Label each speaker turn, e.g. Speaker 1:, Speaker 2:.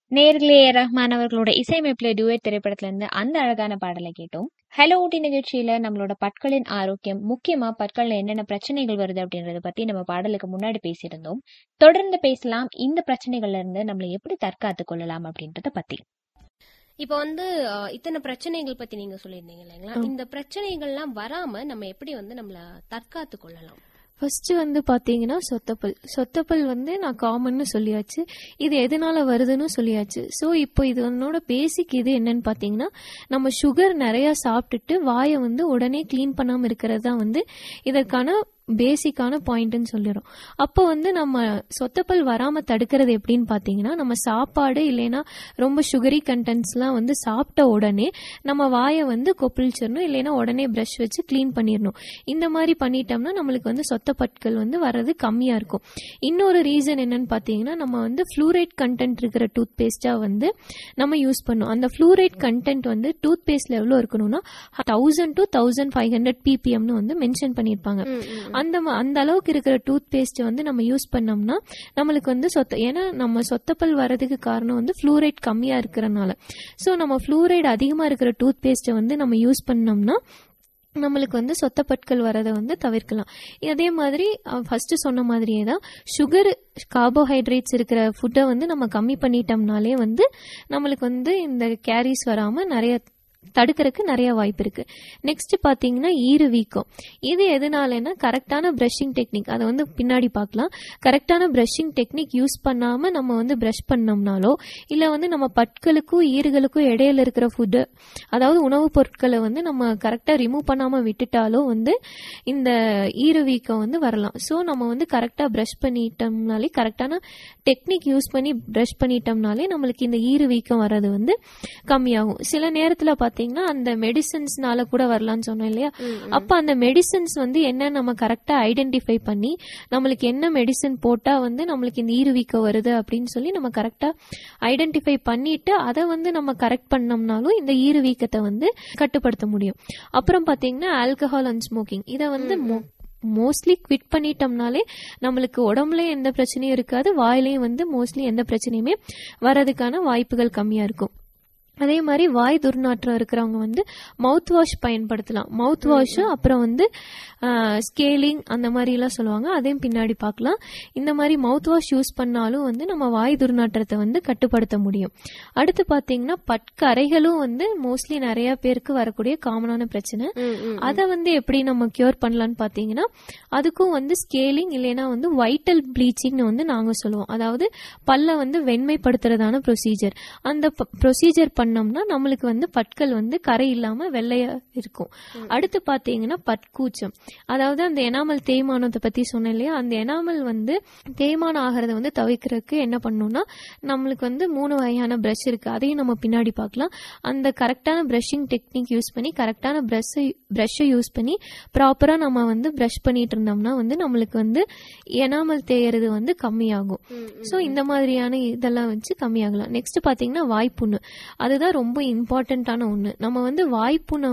Speaker 1: நேர்களே ஏ ரஹ்மான் அவர்களோட இசையமைப்புல டூயட் திரைப்படத்துல இருந்து அந்த அழகான பாடலை கேட்டோம் ஹலோ ஊட்டி நிகழ்ச்சியில நம்மளோட பற்களின் ஆரோக்கியம் முக்கியமா பற்கள்ல என்னென்ன பிரச்சனைகள் வருது அப்படின்றத பத்தி நம்ம பாடலுக்கு முன்னாடி பேசியிருந்தோம் தொடர்ந்து பேசலாம் இந்த பிரச்சனைகள்ல இருந்து நம்மளை எப்படி தற்காத்து கொள்ளலாம் அப்படின்றத பத்தி
Speaker 2: இப்போ வந்து அஹ், இத்தனை பிரச்சனைகள் பத்தி நீங்க சொல்லியிருந்தீங்க இல்லைங்களா இந்த பிரச்சனைகள்லாம் வராம நம்ம எப்படி வந்து நம்மள தற்காத்து கொள்ளலாம்
Speaker 3: ஃபர்ஸ்ட் வந்து பாத்தீங்கன்னா சொத்தப்பல் சொத்தப்பல் வந்து நான் காமன்னு சொல்லியாச்சு இது எதனால வருதுன்னு சொல்லியாச்சு ஸோ இப்போ இது என்னோட பேசிக் இது என்னன்னு பாத்தீங்கன்னா நம்ம சுகர் நிறைய சாப்பிட்டுட்டு வாயை வந்து உடனே க்ளீன் பண்ணாம இருக்கிறது தான் வந்து இதற்கான பேசிக்கான பாயிண்ட்னு சொல்லிடும் அப்போ வந்து நம்ம சொத்தப்பல் வராம தடுக்கிறது எப்படின்னு பாத்தீங்கன்னா நம்ம சாப்பாடு இல்லைன்னா ரொம்ப சுகரி கண்டென்ட்ஸ்லாம் வந்து சாப்பிட்ட உடனே நம்ம வாயை வந்து கொப்பளிச்சிடணும் இல்லைன்னா உடனே ப்ரஷ் வச்சு க்ளீன் பண்ணிடணும் இந்த மாதிரி பண்ணிட்டோம்னா நம்மளுக்கு வந்து சொத்தப்பற்கள் வந்து வர்றது கம்மியா இருக்கும் இன்னொரு ரீசன் என்னன்னு பாத்தீங்கன்னா நம்ம வந்து ஃப்ளூரைட் கண்டென்ட் இருக்கிற டூத் பேஸ்டா வந்து நம்ம யூஸ் பண்ணோம் அந்த ஃப்ளூரைட் கண்டென்ட் வந்து டூத் பேஸ்ட்ல எவ்வளவு இருக்கணும்னா thousand to thousand five hundred பிபிஎம்னு வந்து மென்ஷன் பண்ணியிருப்பாங்க அந்த ம- அந்த அளவுக்கு இருக்கிற டூத் பேஸ்ட் வந்து நம்ம யூஸ் பண்ணோம்னா நம்மளுக்கு வந்து சொத்த ஏன்னா நம்ம சொத்தப்பல் வர்றதுக்கு காரணம் வந்து ஃப்ளூரைட் கம்மியா இருக்கிறனால ஸோ நம்ம ஃப்ளூரைட் அதிகமா இருக்கிற டூத் பேஸ்ட்டை வந்து நம்ம யூஸ் பண்ணோம்னா நம்மளுக்கு வந்து சொத்தப்பற்கள் வரதை வந்து தவிர்க்கலாம் அதே மாதிரி ஃபர்ஸ்ட் சொன்ன மாதிரியே தான் சுகர் கார்போஹைட்ரேட்ஸ் இருக்கிற ஃபுட்டை வந்து நம்ம கம்மி பண்ணிட்டோம்னாலே வந்து நம்மளுக்கு வந்து இந்த கேரிஸ் வராம நிறைய தடுக்கிறதுக்கு நிறைய வாய்ப்பு இருக்கு நெக்ஸ்ட் பாத்தீங்கன்னா ஈறு வீக்கம் இது எதனாலன்னா கரெக்டான பிரஷிங் டெக்னிக் அதை வந்து பின்னாடி பார்க்கலாம் கரெக்டான பிரஷிங் டெக்னிக் யூஸ் பண்ணாம நம்ம வந்து பிரஷ் பண்ணோம்னாலோ இல்ல வந்து நம்ம பற்களுக்கும் ஈறுகளுக்கும் இடையில இருக்கிற ஃபுட்டு அதாவது உணவுப் பொருட்களை வந்து நம்ம கரெக்டா ரிமூவ் பண்ணாம விட்டுட்டாலோ வந்து இந்த ஈறு வீக்கம் வந்து வரலாம் ஸோ நம்ம வந்து கரெக்டா பிரஷ் பண்ணிட்டோம்னாலே கரெக்டான டெக்னிக் யூஸ் பண்ணி பிரஷ் பண்ணிட்டோம்னாலே நம்மளுக்கு இந்த ஈறு வீக்கம் வர்றது வந்து கம்மியாகும் சில நேரத்துல பாத்தீங்கன்னா அந்த மெடிசன்ஸ்னால கூட வரலாம்னு சொன்னோம் இல்லையா அப்ப அந்த மெடிசன்ஸ் வந்து என்ன நம்ம கரெக்டா ஐடென்டிஃபை பண்ணி நம்மளுக்கு என்ன மெடிசன் போட்டா வந்து நம்மளுக்கு இந்த ஈறு வீக்கம் வருது அப்படின்னு சொல்லி நம்ம கரெக்டா ஐடென்டிஃபை பண்ணிட்டு அதை வந்து நம்ம கரெக்ட் பண்ணோம்னாலும் இந்த ஈறு வீக்கத்தை வந்து கட்டுப்படுத்த முடியும் அப்புறம் பாத்தீங்கன்னா ஆல்கஹால் அண்ட் ஸ்மோக்கிங் இதை வந்து மோஸ்ட்லி குவிட் பண்ணிட்டோம்னாலே நம்மளுக்கு உடம்புல எந்த பிரச்சனையும் இருக்காது வாயிலையும் வந்து மோஸ்ட்லி எந்த பிரச்சனையுமே வரதுக்கான வாய்ப்புகள் கம்மியா இருக்கும் அதே மாதிரி வாய் துர்நாற்றம் இருக்கிறவங்க வந்து மவுத் வாஷ் பயன்படுத்தலாம் மவுத் வாஷ் அப்புறம் வந்து ஸ்கேலிங் அந்த மாதிரி எல்லாம் சொல்லுவாங்க அதையும் பின்னாடி பார்க்கலாம் இந்த மாதிரி மவுத் வாஷ் யூஸ் பண்ணாலும் வந்து நம்ம வாய் துர்நாற்றத்தை வந்து கட்டுப்படுத்த முடியும் அடுத்து பாத்தீங்கன்னா பற்கரைகளும் வந்து மோஸ்ட்லி நிறைய பேருக்கு வரக்கூடிய காமனான பிரச்சனை அதை வந்து எப்படி நம்ம கியூர் பண்ணலாம்னு பாத்தீங்கன்னா அதுக்கும் வந்து ஸ்கேலிங் இல்லைன்னா வந்து வைட்டல் ப்ளீச்சிங்னு வந்து நாங்க சொல்லுவோம் அதாவது பல்ல வந்து வெண்மைப்படுத்துறதான ப்ரொசீஜர் அந்த ப்ரொசீஜர் பண்ணோம்னா நம்மளுக்கு வந்து பற்கள் வந்து கரை இல்லாம வெள்ளையா இருக்கும் அடுத்து பாத்தீங்கன்னா பற்கூச்சம் அதாவது அந்த எனாமல் தேய்மானத்தை பத்தி சொன்னேன் இல்லையா அந்த எனாமல் வந்து தேய்மானம் ஆகிறத வந்து தவிர்க்கறதுக்கு என்ன பண்ணணும்னா நம்மளுக்கு வந்து மூணு வகையான பிரஷ் இருக்கு அதையும் நம்ம பின்னாடி பார்க்கலாம் அந்த கரெக்டான பிரஷிங் டெக்னிக் யூஸ் பண்ணி கரெக்டான பிரஷ் பிரஷ்ஷை யூஸ் பண்ணி ப்ராப்பரா நம்ம வந்து பிரஷ் பண்ணிட்டு இருந்தோம்னா வந்து நம்மளுக்கு வந்து எனாமல் தேயறது வந்து கம்மியாகும் ஸோ இந்த மாதிரியான இதெல்லாம் வச்சு கம்மியாகலாம் நெக்ஸ்ட் பாத்தீங்கன்னா வாய்ப்புண்ணு அதுதான் ரொம்ப இம்பார்ட்டன்டான ஒண்ணு நம்ம வந்து வாய்ப்புண்ணை